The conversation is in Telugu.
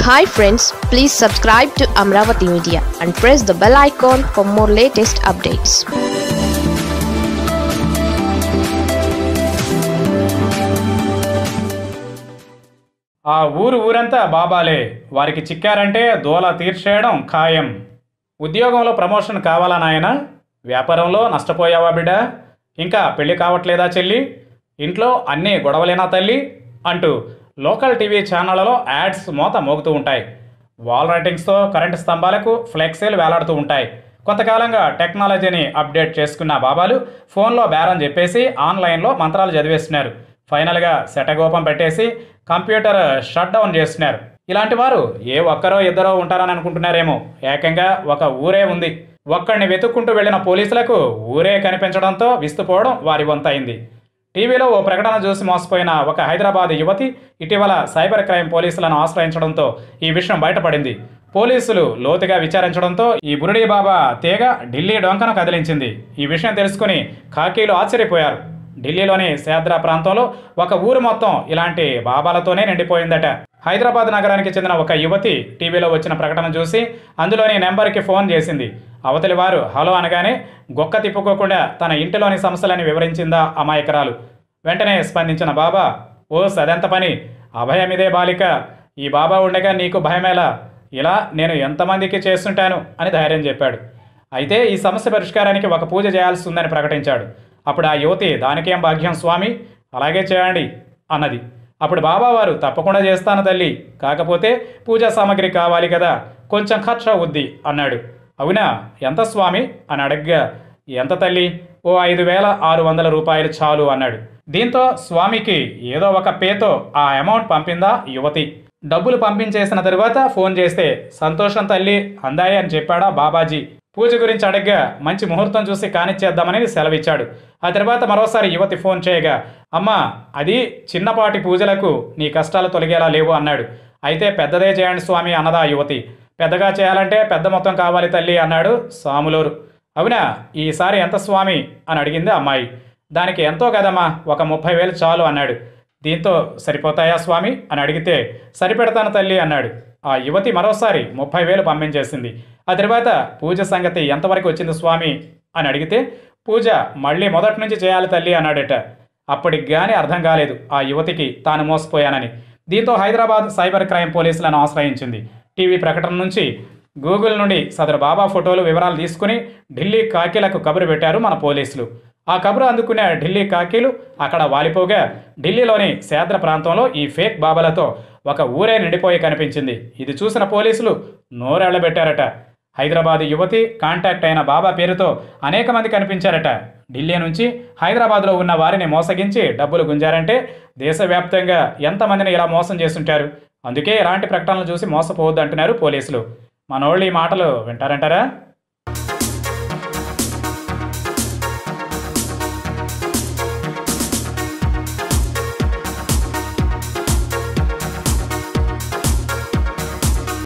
hi friends please subscribe to Amaravati media and press the bell icon for more latest updates ఆ ఊరు ఊరంతా బాబాలే వారికి చిక్కారంటే దోల తీర్చేయడం ఖాయం ఉద్యోగంలో ప్రమోషన్ కావాలా నాయన వ్యాపారంలో నష్టపోయావా బిడ్డ ఇంకా పెళ్లి కావట్లేదా చెల్లి ఇంట్లో అన్నీ గొడవలేనా తల్లి అంటూ లోకల్ టీవీ ఛానళ్లలో యాడ్స్ మోత మోగుతూ ఉంటాయి వాల్ రైటింగ్స్తో కరెంటు స్తంభాలకు ఫ్లెక్సీలు వేలాడుతూ ఉంటాయి కొంతకాలంగా టెక్నాలజీని అప్డేట్ చేసుకున్న బాబాలు ఫోన్లో బేరం చెప్పేసి ఆన్లైన్లో మంత్రాలు చదివేస్తున్నారు ఫైనల్గా శటగోపం పెట్టేసి కంప్యూటర్ షట్ డౌన్ చేస్తున్నారు ఇలాంటి వారు ఏ ఒక్కరో ఇద్దరో ఉంటారని అనుకుంటున్నారేమో ఏకంగా ఒక ఊరే ఉంది ఒక్కడిని వెతుక్కుంటూ వెళ్ళిన పోలీసులకు ఊరే కనిపించడంతో విస్తుపోవడం వారి వంతైంది టీవీలో ఓ ప్రకటన చూసి మోసపోయిన ఒక హైదరాబాద్ యువతి ఇటీవల సైబర్ క్రైమ్ పోలీసులను ఆశ్రయించడంతో ఈ విషయం బయటపడింది పోలీసులు లోతుగా విచారించడంతో ఈ బురుడి బాబా తీగ ఢిల్లీ డొంకను కదిలించింది ఈ విషయం తెలుసుకుని ఖాకీలు ఆశ్చర్యపోయారు ఢిల్లీలోని సేద్రా ప్రాంతంలో ఒక ఊరు మొత్తం ఇలాంటి బాబాలతోనే నిండిపోయిందట హైదరాబాద్ నగరానికి చెందిన ఒక యువతి టీవీలో వచ్చిన ప్రకటన చూసి అందులోని నెంబర్కి ఫోన్ చేసింది అవతలి వారు హలో అనగానే గొక్క తిప్పుకోకుండా తన ఇంటిలోని సమస్యలని వివరించిందా అమాయకరాలు వెంటనే స్పందించిన బాబా ఓ సదెంత పని అభయమిదే బాలిక ఈ బాబా ఉండగా నీకు భయమేలా ఇలా నేను ఎంతమందికి చేస్తుంటాను అని ధైర్యం చెప్పాడు అయితే ఈ సమస్య పరిష్కారానికి ఒక పూజ చేయాల్సి ఉందని ప్రకటించాడు అప్పుడు ఆ యువతి దానికేం భాగ్యం స్వామి అలాగే చేయండి అన్నది అప్పుడు బాబావారు తప్పకుండా చేస్తాను తల్లి కాకపోతే పూజా సామాగ్రి కావాలి కదా కొంచెం ఖర్చు అవుద్ది అన్నాడు అవునా ఎంత స్వామి అని అడగ్గా ఎంత తల్లి ఓ ఐదు వేల ఆరు వందల రూపాయలు చాలు అన్నాడు దీంతో స్వామికి ఏదో ఒక పేతో ఆ అమౌంట్ పంపిందా యువతి డబ్బులు పంపించేసిన తరువాత ఫోన్ చేస్తే సంతోషం తల్లి అందాయి అని చెప్పాడా బాబాజీ పూజ గురించి అడగ్గా మంచి ముహూర్తం చూసి కానిచ్చేద్దామని సెలవిచ్చాడు ఆ తర్వాత మరోసారి యువతి ఫోన్ చేయగా అమ్మా అది చిన్నపాటి పూజలకు నీ కష్టాలు తొలగేలా లేవు అన్నాడు అయితే పెద్దదే చేయండి స్వామి అన్నదా యువతి పెద్దగా చేయాలంటే పెద్ద మొత్తం కావాలి తల్లి అన్నాడు సాములూరు అవునా ఈసారి ఎంత స్వామి అని అడిగింది అమ్మాయి దానికి ఎంతో కదమ్మా ఒక ముప్పై వేలు చాలు అన్నాడు దీంతో సరిపోతాయా స్వామి అని అడిగితే సరిపెడతాను తల్లి అన్నాడు ఆ యువతి మరోసారి ముప్పై వేలు పంపించేసింది ఆ తర్వాత పూజ సంగతి ఎంతవరకు వచ్చింది స్వామి అని అడిగితే పూజ మళ్ళీ మొదటి నుంచి చేయాలి తల్లి అన్నాడట అప్పటికి కానీ అర్థం కాలేదు ఆ యువతికి తాను మోసపోయానని దీంతో హైదరాబాద్ సైబర్ క్రైమ్ పోలీసులను ఆశ్రయించింది టీవీ ప్రకటన నుంచి గూగుల్ నుండి సదరు బాబా ఫోటోలు వివరాలు తీసుకుని ఢిల్లీ కాకీలకు కబురు పెట్టారు మన పోలీసులు ఆ కబురు అందుకునే ఢిల్లీ కాకీలు అక్కడ వాలిపోగా ఢిల్లీలోని సేద్ర ప్రాంతంలో ఈ ఫేక్ బాబాలతో ఒక ఊరే నిండిపోయి కనిపించింది ఇది చూసిన పోలీసులు నోరెళ్లబెట్టారట హైదరాబాద్ యువతి కాంటాక్ట్ అయిన బాబా పేరుతో అనేక మంది కనిపించారట ఢిల్లీ నుంచి హైదరాబాద్లో ఉన్న వారిని మోసగించి డబ్బులు గుంజారంటే దేశవ్యాప్తంగా ఎంతమందిని ఇలా మోసం చేస్తుంటారు అందుకే ఇలాంటి ప్రకటనలు చూసి మోసపోవద్దు అంటున్నారు పోలీసులు మనోళ్ళు ఈ మాటలు వింటారంటారా